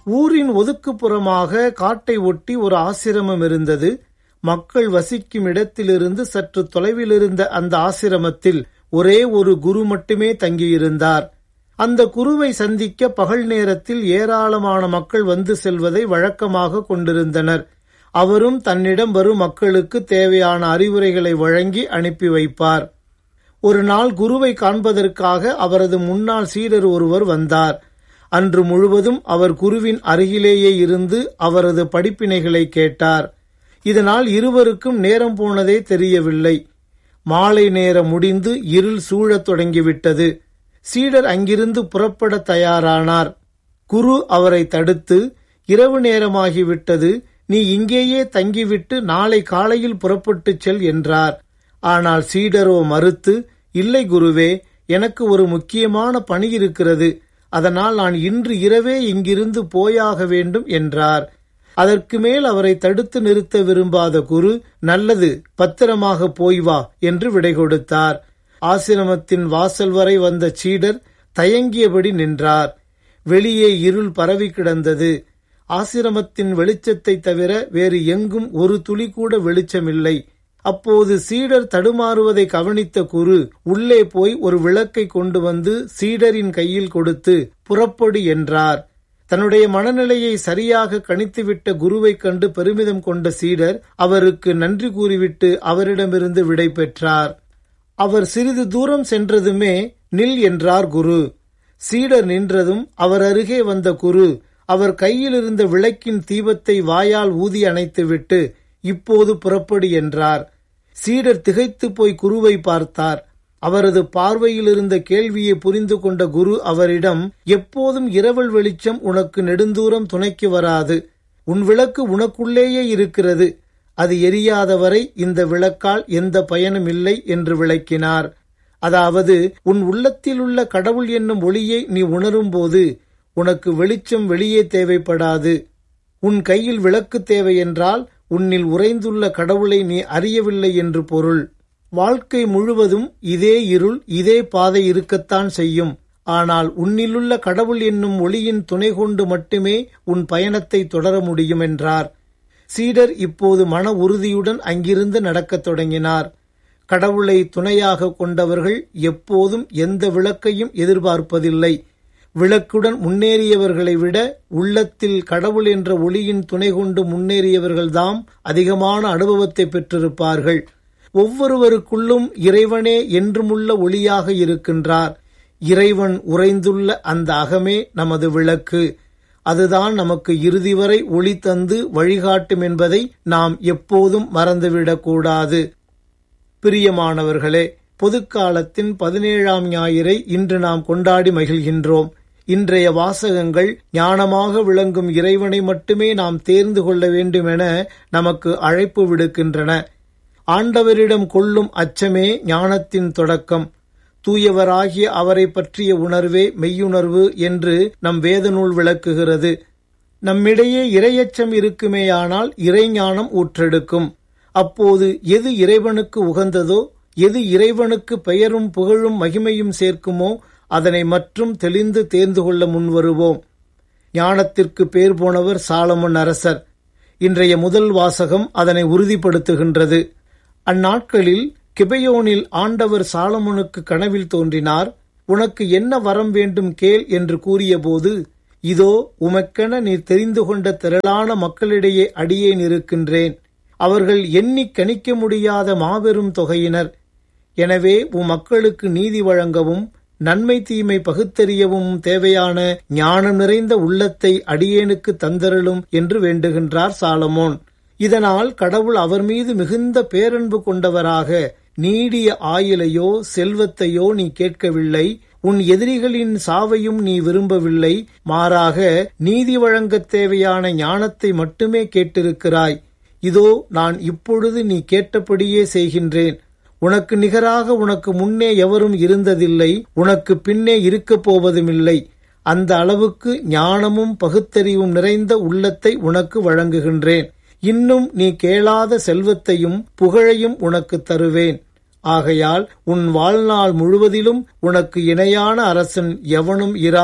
ஊரின் ஒதுக்குப்புறமாக காட்டை ஒட்டி ஒரு ஆசிரமம் இருந்தது மக்கள் வசிக்கும் இடத்திலிருந்து சற்று தொலைவில் இருந்த அந்த ஆசிரமத்தில் ஒரே ஒரு குரு மட்டுமே தங்கியிருந்தார் அந்த குருவை சந்திக்க பகல் நேரத்தில் ஏராளமான மக்கள் வந்து செல்வதை வழக்கமாக கொண்டிருந்தனர் அவரும் தன்னிடம் வரும் மக்களுக்கு தேவையான அறிவுரைகளை வழங்கி அனுப்பி வைப்பார் ஒரு நாள் குருவை காண்பதற்காக அவரது முன்னாள் சீடர் ஒருவர் வந்தார் அன்று முழுவதும் அவர் குருவின் அருகிலேயே இருந்து அவரது படிப்பினைகளை கேட்டார் இதனால் இருவருக்கும் நேரம் போனதே தெரியவில்லை மாலை நேரம் முடிந்து இருள் சூழத் தொடங்கிவிட்டது சீடர் அங்கிருந்து புறப்பட தயாரானார் குரு அவரை தடுத்து இரவு நேரமாகிவிட்டது நீ இங்கேயே தங்கிவிட்டு நாளை காலையில் புறப்பட்டுச் செல் என்றார் ஆனால் சீடரோ மறுத்து இல்லை குருவே எனக்கு ஒரு முக்கியமான பணி இருக்கிறது அதனால் நான் இன்று இரவே இங்கிருந்து போயாக வேண்டும் என்றார் அதற்கு மேல் அவரை தடுத்து நிறுத்த விரும்பாத குரு நல்லது பத்திரமாக போய் வா என்று விடை கொடுத்தார் ஆசிரமத்தின் வாசல் வரை வந்த சீடர் தயங்கியபடி நின்றார் வெளியே இருள் பரவி கிடந்தது ஆசிரமத்தின் வெளிச்சத்தை தவிர வேறு எங்கும் ஒரு துளி கூட வெளிச்சமில்லை அப்போது சீடர் தடுமாறுவதை கவனித்த குரு உள்ளே போய் ஒரு விளக்கை கொண்டு வந்து சீடரின் கையில் கொடுத்து புறப்படு என்றார் தன்னுடைய மனநிலையை சரியாக கணித்துவிட்ட குருவைக் கண்டு பெருமிதம் கொண்ட சீடர் அவருக்கு நன்றி கூறிவிட்டு அவரிடமிருந்து விடை பெற்றார் அவர் சிறிது தூரம் சென்றதுமே நில் என்றார் குரு சீடர் நின்றதும் அவர் அருகே வந்த குரு அவர் கையில் இருந்த விளக்கின் தீபத்தை வாயால் ஊதி அணைத்துவிட்டு இப்போது புறப்படு என்றார் சீடர் திகைத்து போய் குருவை பார்த்தார் அவரது பார்வையில் இருந்த கேள்வியை புரிந்து கொண்ட குரு அவரிடம் எப்போதும் இரவல் வெளிச்சம் உனக்கு நெடுந்தூரம் துணைக்கு வராது உன் விளக்கு உனக்குள்ளேயே இருக்கிறது அது எரியாதவரை இந்த விளக்கால் எந்த பயனும் இல்லை என்று விளக்கினார் அதாவது உன் உள்ளத்தில் உள்ள கடவுள் என்னும் ஒளியை நீ உணரும்போது உனக்கு வெளிச்சம் வெளியே தேவைப்படாது உன் கையில் விளக்கு தேவை என்றால் உன்னில் உறைந்துள்ள கடவுளை நீ அறியவில்லை என்று பொருள் வாழ்க்கை முழுவதும் இதே இருள் இதே பாதை இருக்கத்தான் செய்யும் ஆனால் உன்னிலுள்ள கடவுள் என்னும் ஒளியின் துணை கொண்டு மட்டுமே உன் பயணத்தை தொடர முடியும் என்றார் சீடர் இப்போது மன உறுதியுடன் அங்கிருந்து நடக்கத் தொடங்கினார் கடவுளை துணையாக கொண்டவர்கள் எப்போதும் எந்த விளக்கையும் எதிர்பார்ப்பதில்லை விளக்குடன் முன்னேறியவர்களை விட உள்ளத்தில் கடவுள் என்ற ஒளியின் துணை கொண்டு முன்னேறியவர்கள்தாம் அதிகமான அனுபவத்தை பெற்றிருப்பார்கள் ஒவ்வொருவருக்குள்ளும் இறைவனே என்றுமுள்ள ஒளியாக இருக்கின்றார் இறைவன் உறைந்துள்ள அந்த அகமே நமது விளக்கு அதுதான் நமக்கு இறுதி வரை ஒளி தந்து வழிகாட்டும் என்பதை நாம் எப்போதும் மறந்துவிடக்கூடாது பிரியமானவர்களே பொதுக்காலத்தின் பதினேழாம் ஞாயிறை இன்று நாம் கொண்டாடி மகிழ்கின்றோம் இன்றைய வாசகங்கள் ஞானமாக விளங்கும் இறைவனை மட்டுமே நாம் தேர்ந்து கொள்ள வேண்டுமென நமக்கு அழைப்பு விடுக்கின்றன ஆண்டவரிடம் கொள்ளும் அச்சமே ஞானத்தின் தொடக்கம் தூயவராகிய அவரை பற்றிய உணர்வே மெய்யுணர்வு என்று நம் வேதநூல் விளக்குகிறது நம்மிடையே இரையச்சம் இருக்குமேயானால் இறைஞானம் ஊற்றெடுக்கும் அப்போது எது இறைவனுக்கு உகந்ததோ எது இறைவனுக்கு பெயரும் புகழும் மகிமையும் சேர்க்குமோ அதனை மற்றும் தெளிந்து தேர்ந்து கொள்ள முன்வருவோம் ஞானத்திற்கு பேர் போனவர் சாலமன் அரசர் இன்றைய முதல் வாசகம் அதனை உறுதிப்படுத்துகின்றது அந்நாட்களில் கிபையோனில் ஆண்டவர் சாலமனுக்கு கனவில் தோன்றினார் உனக்கு என்ன வரம் வேண்டும் கேள் என்று கூறியபோது இதோ உமக்கென நீர் தெரிந்து கொண்ட திரளான மக்களிடையே அடியேன் இருக்கின்றேன் அவர்கள் எண்ணிக் கணிக்க முடியாத மாபெரும் தொகையினர் எனவே உம் மக்களுக்கு நீதி வழங்கவும் நன்மை தீமை பகுத்தறியவும் தேவையான ஞானம் நிறைந்த உள்ளத்தை அடியேனுக்கு தந்தருளும் என்று வேண்டுகின்றார் சாலமோன் இதனால் கடவுள் அவர் மீது மிகுந்த பேரன்பு கொண்டவராக நீடிய ஆயுளையோ செல்வத்தையோ நீ கேட்கவில்லை உன் எதிரிகளின் சாவையும் நீ விரும்பவில்லை மாறாக நீதி வழங்கத் தேவையான ஞானத்தை மட்டுமே கேட்டிருக்கிறாய் இதோ நான் இப்பொழுது நீ கேட்டபடியே செய்கின்றேன் உனக்கு நிகராக உனக்கு முன்னே எவரும் இருந்ததில்லை உனக்கு பின்னே இருக்கப் போவதுமில்லை அந்த அளவுக்கு ஞானமும் பகுத்தறிவும் நிறைந்த உள்ளத்தை உனக்கு வழங்குகின்றேன் இன்னும் நீ கேளாத செல்வத்தையும் புகழையும் உனக்கு தருவேன் ஆகையால் உன் வாழ்நாள் முழுவதிலும் உனக்கு இணையான அரசன் எவனும் இரான்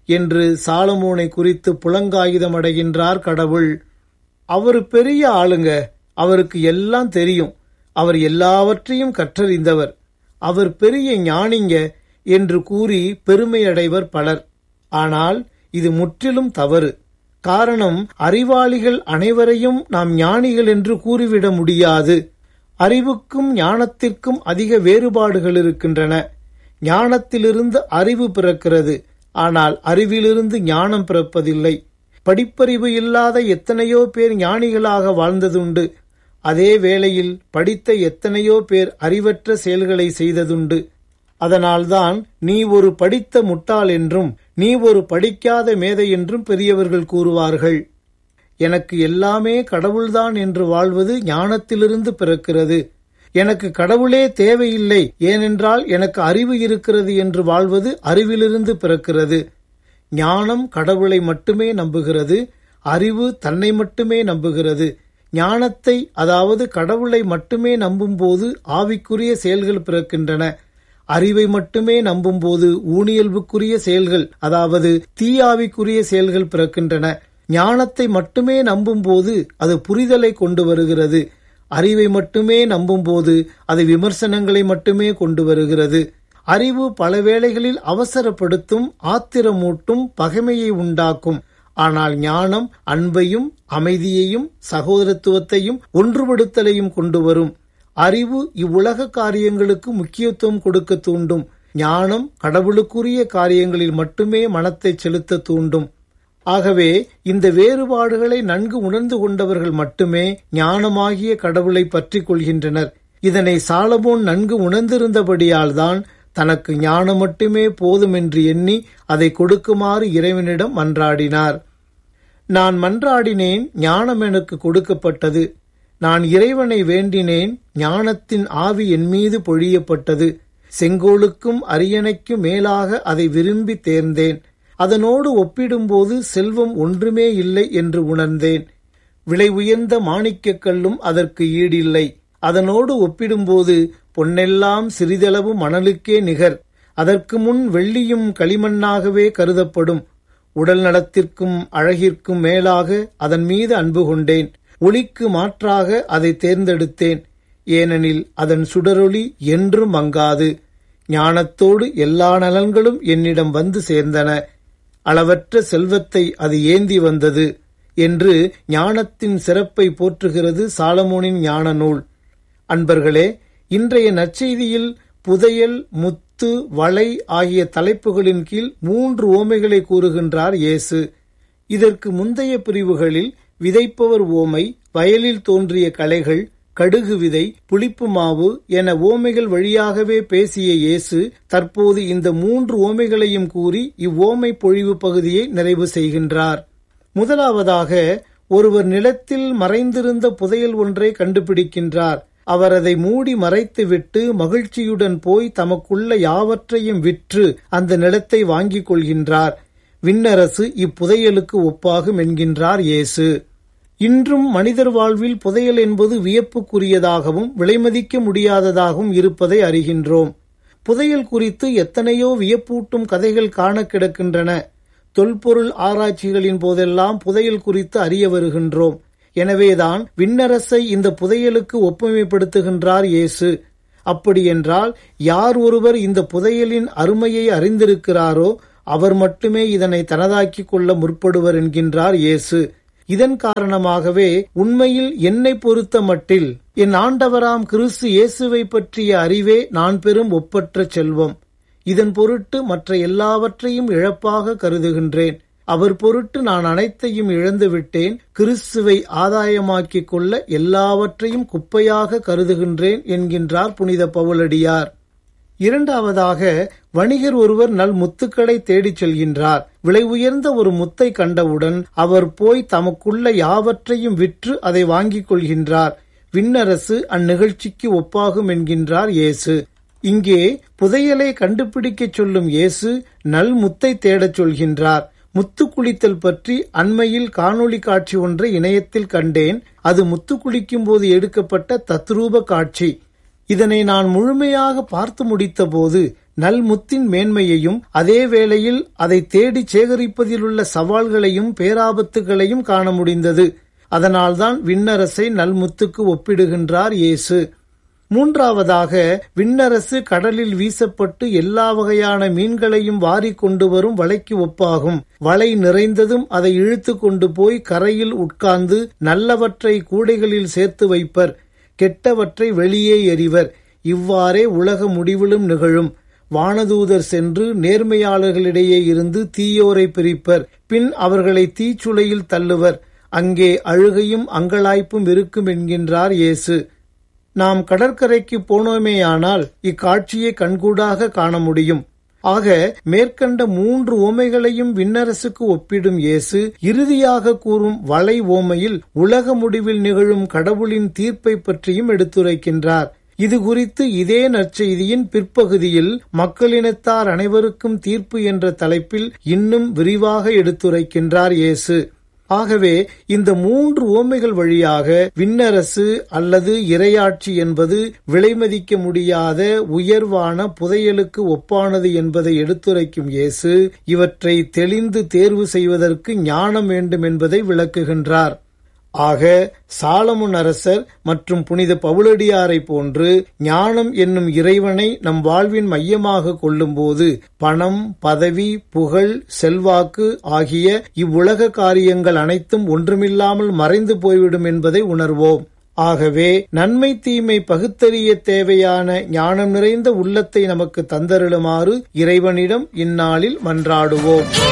என்று சாலமோனை குறித்து புலங்காயுதமடைகின்றார் கடவுள் அவரு பெரிய ஆளுங்க அவருக்கு எல்லாம் தெரியும் அவர் எல்லாவற்றையும் கற்றறிந்தவர் அவர் பெரிய ஞானிங்க என்று கூறி பெருமையடைவர் பலர் ஆனால் இது முற்றிலும் தவறு காரணம் அறிவாளிகள் அனைவரையும் நாம் ஞானிகள் என்று கூறிவிட முடியாது அறிவுக்கும் ஞானத்திற்கும் அதிக வேறுபாடுகள் இருக்கின்றன ஞானத்திலிருந்து அறிவு பிறக்கிறது ஆனால் அறிவிலிருந்து ஞானம் பிறப்பதில்லை படிப்பறிவு இல்லாத எத்தனையோ பேர் ஞானிகளாக வாழ்ந்ததுண்டு அதே வேளையில் படித்த எத்தனையோ பேர் அறிவற்ற செயல்களை செய்ததுண்டு அதனால்தான் நீ ஒரு படித்த முட்டாள் என்றும் நீ ஒரு படிக்காத மேதை என்றும் பெரியவர்கள் கூறுவார்கள் எனக்கு எல்லாமே கடவுள்தான் என்று வாழ்வது ஞானத்திலிருந்து பிறக்கிறது எனக்கு கடவுளே தேவையில்லை ஏனென்றால் எனக்கு அறிவு இருக்கிறது என்று வாழ்வது அறிவிலிருந்து பிறக்கிறது ஞானம் கடவுளை மட்டுமே நம்புகிறது அறிவு தன்னை மட்டுமே நம்புகிறது ஞானத்தை அதாவது கடவுளை மட்டுமே நம்பும்போது ஆவிக்குரிய செயல்கள் பிறக்கின்றன அறிவை மட்டுமே நம்பும்போது ஊனியல்புக்குரிய செயல்கள் அதாவது தீயாவிக்குரிய செயல்கள் பிறக்கின்றன ஞானத்தை மட்டுமே நம்பும்போது அது புரிதலை கொண்டு வருகிறது அறிவை மட்டுமே நம்பும்போது அது விமர்சனங்களை மட்டுமே கொண்டு வருகிறது அறிவு பல வேளைகளில் அவசரப்படுத்தும் ஆத்திரமூட்டும் பகைமையை உண்டாக்கும் ஆனால் ஞானம் அன்பையும் அமைதியையும் சகோதரத்துவத்தையும் ஒன்றுபடுத்தலையும் கொண்டு வரும் அறிவு இவ்வுலக காரியங்களுக்கு முக்கியத்துவம் கொடுக்க தூண்டும் ஞானம் கடவுளுக்குரிய காரியங்களில் மட்டுமே மனத்தை செலுத்த தூண்டும் ஆகவே இந்த வேறுபாடுகளை நன்கு உணர்ந்து கொண்டவர்கள் மட்டுமே ஞானமாகிய கடவுளை பற்றி கொள்கின்றனர் இதனை சாலமோன் நன்கு உணர்ந்திருந்தபடியால் தான் தனக்கு ஞானம் மட்டுமே போதும் என்று எண்ணி அதை கொடுக்குமாறு இறைவனிடம் மன்றாடினார் நான் மன்றாடினேன் ஞானம் எனக்கு கொடுக்கப்பட்டது நான் இறைவனை வேண்டினேன் ஞானத்தின் ஆவி என் மீது பொழியப்பட்டது செங்கோலுக்கும் அரியணைக்கும் மேலாக அதை விரும்பி தேர்ந்தேன் அதனோடு ஒப்பிடும்போது செல்வம் ஒன்றுமே இல்லை என்று உணர்ந்தேன் விலை உயர்ந்த மாணிக்கக் கல்லும் அதற்கு ஈடில்லை அதனோடு ஒப்பிடும்போது பொன்னெல்லாம் சிறிதளவு மணலுக்கே நிகர் அதற்கு முன் வெள்ளியும் களிமண்ணாகவே கருதப்படும் உடல் நலத்திற்கும் அழகிற்கும் மேலாக அதன் மீது அன்பு கொண்டேன் ஒளிக்கு மாற்றாக அதை தேர்ந்தெடுத்தேன் ஏனெனில் அதன் சுடரொளி என்றும் மங்காது ஞானத்தோடு எல்லா நலன்களும் என்னிடம் வந்து சேர்ந்தன அளவற்ற செல்வத்தை அது ஏந்தி வந்தது என்று ஞானத்தின் சிறப்பை போற்றுகிறது சாலமோனின் ஞான நூல் அன்பர்களே இன்றைய நற்செய்தியில் புதையல் முத்து வளை ஆகிய தலைப்புகளின் கீழ் மூன்று ஓமைகளை கூறுகின்றார் இயேசு இதற்கு முந்தைய பிரிவுகளில் விதைப்பவர் ஓமை வயலில் தோன்றிய களைகள் கடுகு விதை புளிப்பு மாவு என ஓமைகள் வழியாகவே பேசிய இயேசு தற்போது இந்த மூன்று ஓமைகளையும் கூறி இவ்வோமை பொழிவு பகுதியை நிறைவு செய்கின்றார் முதலாவதாக ஒருவர் நிலத்தில் மறைந்திருந்த புதையல் ஒன்றை கண்டுபிடிக்கின்றார் அவர் அதை மூடி மறைத்துவிட்டு மகிழ்ச்சியுடன் போய் தமக்குள்ள யாவற்றையும் விற்று அந்த நிலத்தை வாங்கிக் கொள்கின்றார் விண்ணரசு இப்புதையலுக்கு ஒப்பாகும் என்கின்றார் இயேசு இன்றும் மனிதர் வாழ்வில் புதையல் என்பது வியப்புக்குரியதாகவும் விலைமதிக்க முடியாததாகவும் இருப்பதை அறிகின்றோம் புதையல் குறித்து எத்தனையோ வியப்பூட்டும் கதைகள் காண கிடக்கின்றன தொல்பொருள் ஆராய்ச்சிகளின் போதெல்லாம் புதையல் குறித்து அறிய வருகின்றோம் எனவேதான் விண்ணரசை இந்த புதையலுக்கு ஒப்புமைப்படுத்துகின்றார் இயேசு அப்படியென்றால் யார் ஒருவர் இந்த புதையலின் அருமையை அறிந்திருக்கிறாரோ அவர் மட்டுமே இதனை தனதாக்கிக் கொள்ள முற்படுவர் என்கின்றார் இயேசு இதன் காரணமாகவே உண்மையில் என்னை பொறுத்த மட்டில் என் ஆண்டவராம் கிறிஸ்து இயேசுவை பற்றிய அறிவே நான் பெறும் ஒப்பற்ற செல்வம் இதன் பொருட்டு மற்ற எல்லாவற்றையும் இழப்பாக கருதுகின்றேன் அவர் பொருட்டு நான் அனைத்தையும் இழந்து விட்டேன் கிறிஸ்துவை ஆதாயமாக்கிக் கொள்ள எல்லாவற்றையும் குப்பையாக கருதுகின்றேன் என்கின்றார் புனித பவுலடியார் இரண்டாவதாக வணிகர் ஒருவர் நல் முத்துக்களை தேடிச் செல்கின்றார் விலை உயர்ந்த ஒரு முத்தை கண்டவுடன் அவர் போய் தமக்குள்ள யாவற்றையும் விற்று அதை வாங்கிக் கொள்கின்றார் விண்ணரசு அந்நிகழ்ச்சிக்கு ஒப்பாகும் என்கின்றார் இயேசு இங்கே புதையலை கண்டுபிடிக்கச் சொல்லும் இயேசு நல் முத்தை தேடச் சொல்கின்றார் முத்து குளித்தல் பற்றி அண்மையில் காணொளி காட்சி ஒன்றை இணையத்தில் கண்டேன் அது முத்து குளிக்கும் போது எடுக்கப்பட்ட தத்ரூப காட்சி இதனை நான் முழுமையாக பார்த்து முடித்தபோது நல்முத்தின் மேன்மையையும் அதே வேளையில் அதை தேடி சேகரிப்பதிலுள்ள சவால்களையும் பேராபத்துகளையும் காண முடிந்தது அதனால்தான் விண்ணரசை நல்முத்துக்கு ஒப்பிடுகின்றார் இயேசு மூன்றாவதாக விண்ணரசு கடலில் வீசப்பட்டு எல்லா வகையான மீன்களையும் வாரி கொண்டு வரும் வலைக்கு ஒப்பாகும் வலை நிறைந்ததும் அதை இழுத்து கொண்டு போய் கரையில் உட்கார்ந்து நல்லவற்றை கூடைகளில் சேர்த்து வைப்பர் கெட்டவற்றை வெளியே எறிவர் இவ்வாறே உலக முடிவிலும் நிகழும் வானதூதர் சென்று நேர்மையாளர்களிடையே இருந்து தீயோரை பிரிப்பர் பின் அவர்களை தீச்சுளையில் தள்ளுவர் அங்கே அழுகையும் அங்கலாய்ப்பும் இருக்கும் என்கின்றார் இயேசு நாம் கடற்கரைக்கு போனோமேயானால் இக்காட்சியை கண்கூடாக காண முடியும் ஆக மேற்கண்ட மூன்று ஓமைகளையும் விண்ணரசுக்கு ஒப்பிடும் இயேசு இறுதியாக கூறும் வலை ஓமையில் உலக முடிவில் நிகழும் கடவுளின் தீர்ப்பை பற்றியும் எடுத்துரைக்கின்றார் இது குறித்து இதே நற்செய்தியின் பிற்பகுதியில் மக்களினத்தார் அனைவருக்கும் தீர்ப்பு என்ற தலைப்பில் இன்னும் விரிவாக எடுத்துரைக்கின்றார் இயேசு ஆகவே இந்த மூன்று ஓமைகள் வழியாக விண்ணரசு அல்லது இரையாட்சி என்பது விலைமதிக்க முடியாத உயர்வான புதையலுக்கு ஒப்பானது என்பதை எடுத்துரைக்கும் இயேசு இவற்றை தெளிந்து தேர்வு செய்வதற்கு ஞானம் வேண்டும் என்பதை விளக்குகின்றார் ஆக சாலமுன் அரசர் மற்றும் புனித பவுலடியாரை போன்று ஞானம் என்னும் இறைவனை நம் வாழ்வின் மையமாக கொள்ளும்போது பணம் பதவி புகழ் செல்வாக்கு ஆகிய இவ்வுலக காரியங்கள் அனைத்தும் ஒன்றுமில்லாமல் மறைந்து போய்விடும் என்பதை உணர்வோம் ஆகவே நன்மை தீமை பகுத்தறிய தேவையான ஞானம் நிறைந்த உள்ளத்தை நமக்கு தந்தருளுமாறு இறைவனிடம் இந்நாளில் மன்றாடுவோம்